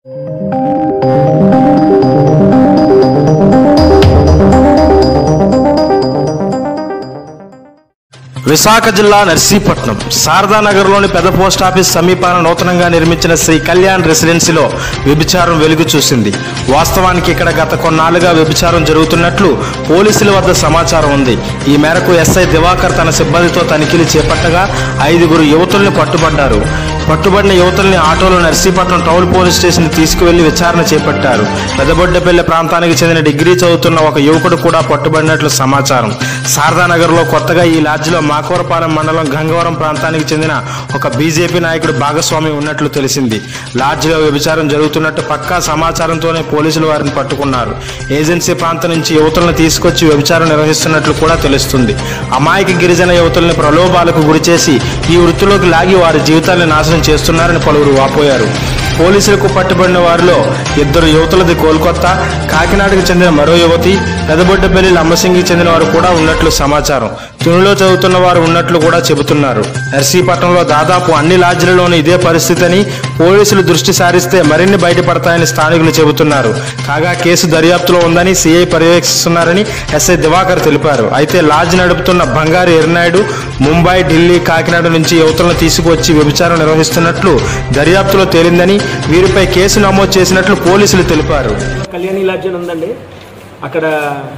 విశాఖ జిల్లా నర్సీపట్నం శారదానగర్లోని పెద్ద post office సమీపాన నూతనంగా నిర్మించిన శ్రీ కళ్యాణ్ రెసిడెన్సీలో వ్యభిచారం వెలుగు చూసింది వాస్తవానికి ఇక్కడ గత కొన్నాళ్లుగా వ్యభిచారం జరుగుతున్నట్లు పోలీసుల వద్ద సమాచారం ఉంది ఈ మేరకు ఎస్ఐ దివాకర్ తన సిబ్బందితో తనిఖీలు చేపట్టగా ఐదుగురు యువతుల్ని పట్టుబడ్డారు పట్టుబడిన యువతుల్ని ఆటోలో నర్సీపట్నం టౌన్ పోలీస్ స్టేషన్ తీసుకువెళ్లి విచారణ చేపట్టారు పెదబొడ్డపల్లి ప్రాంతానికి చెందిన డిగ్రీ చదువుతున్న ఒక యువకుడు కూడా పట్టుబడినట్లు సమాచారం శారదానగర్లో కొత్తగా ఈ లాడ్జిలో మాకవరపాలెం మండలం గంగవరం ప్రాంతానికి చెందిన ఒక బీజేపీ నాయకుడు భాగస్వామి ఉన్నట్లు తెలిసింది లాడ్జిలో వ్యభిచారం జరుగుతున్నట్టు పక్కా సమాచారంతోనే పోలీసులు వారిని పట్టుకున్నారు ఏజెన్సీ ప్రాంతం నుంచి యువతులను తీసుకొచ్చి వ్యభిచారం నిర్వహిస్తున్నట్లు కూడా తెలుస్తుంది అమాయక గిరిజన యువతుల్ని ప్రలోభాలకు గురిచేసి ఈ వృత్తిలోకి లాగి వారి జీవితాన్ని నాశనం చేస్తున్నారని పలువురు వాపోయారు పోలీసులకు పట్టుబడిన వారిలో ఇద్దరు యువతులది కోల్కత్తా కాకినాడకు చెందిన మరో యువతి పెదబొడ్డపల్లి లంబసింగికి చెందిన వారు కూడా ఉన్నట్లు సమాచారం తునిలో చదువుతున్న వారు ఉన్నట్లు కూడా చెబుతున్నారు నర్సీపట్నంలో దాదాపు అన్ని లాడ్జిలలోనూ ఇదే పరిస్థితి అని పోలీసులు దృష్టి సారిస్తే మరిన్ని బయటపడతాయని స్థానికులు చెబుతున్నారు కాగా కేసు దర్యాప్తులో ఉందని సీఐ పర్యవేక్షిస్తున్నారని ఎస్ఐ దివాకర్ తెలిపారు అయితే లాడ్జ్ నడుపుతున్న బంగారు ఎర్నాయుడు ముంబై ఢిల్లీ కాకినాడ నుంచి యువతులను తీసుకువచ్చి వ్యభిచారం నిర్వహిస్తున్నట్లు దర్యాప్తులో తేలిందని వీరిపై కేసు నమోదు చేసినట్లు పోలీసులు తెలిపారు కళ్యాణి లాడ్జ్ అని ఉందండి అక్కడ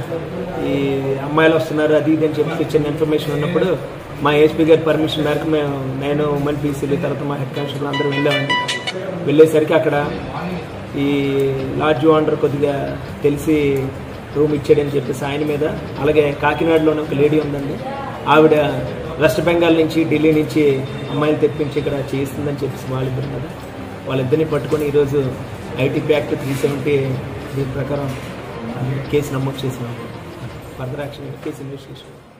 ఈ అమ్మాయిలు వస్తున్నారు అది ఇది అని చెప్పి చిన్న ఇన్ఫర్మేషన్ ఉన్నప్పుడు మా ఏఎస్పీ గారి పర్మిషన్ మేరకు మేము నేను ఉమెన్ పీసీలు తర్వాత మా హెడ్ కానిస్టేబుల్ అందరూ వెళ్ళామండి వెళ్ళేసరికి అక్కడ ఈ లాడ్జ్ ఓనర్ కొద్దిగా తెలిసి రూమ్ ఇచ్చాడని చెప్పేసి ఆయన మీద అలాగే కాకినాడలోనే ఒక లేడీ ఉందండి ఆవిడ వెస్ట్ బెంగాల్ నుంచి ఢిల్లీ నుంచి అమ్మాయిలు తెప్పించి ఇక్కడ చేస్తుందని చెప్పేసి వాళ్ళిద్దరు మీద వాళ్ళిద్దరిని పట్టుకొని ఈరోజు ఐటీపీ యాక్ట్ త్రీ సెవెంటీ దీని ప్రకారం కేసు నమోదు చేసినాం ఫర్దర్ యాక్షన్ కేసు ఇన్వెస్టిగేషన్